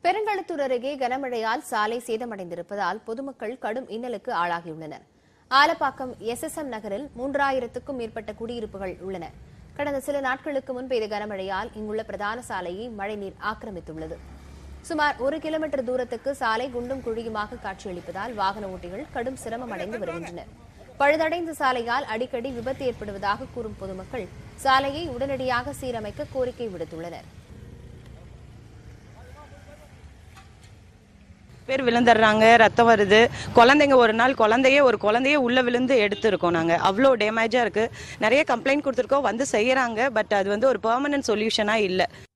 பெருங்களத்தூர் அருகே கனமழையால் சாலை சேதமடைந்திருப்பதால் பொதுமக்கள் கடும் இன்னலுக்கு ஆளாகியுள்ளனர் ஆலப்பாக்கம் எஸ்எஸ்எம் நகரில் மூன்றாயிரத்துக்கும் மேற்பட்ட குடியிருப்புகள் உள்ளன கடந்த சில நாட்களுக்கு முன் பெய்த கனமழையால் இங்குள்ள பிரதான சாலையை மழைநீர் ஆக்கிரமித்துள்ளது சுமார் ஒரு கிலோமீட்டர் தூரத்துக்கு சாலை குண்டும் குழியுமாக காட்சியளிப்பதால் வாகன ஓட்டிகள் கடும் சிரமம் அடைந்து வருகின்றனர் பழுதடைந்த சாலையால் அடிக்கடி விபத்து ஏற்படுவதாக கூறும் பொதுமக்கள் சாலையை உடனடியாக சீரமைக்க கோரிக்கை விடுத்துள்ளனர் பேர் விழுந்துடுறாங்க ரத்தம் வருது குழந்தைங்க ஒரு நாள் குழந்தையே ஒரு குழந்தையே உள்ள விழுந்து எடுத்திருக்கோம் நாங்க அவ்வளோ டேமேஜா இருக்கு நிறைய கம்ப்ளைண்ட் கொடுத்துருக்கோம் வந்து செய்யறாங்க பட் அது வந்து ஒரு பெர்மனன்ட் சொல்யூஷனா இல்லை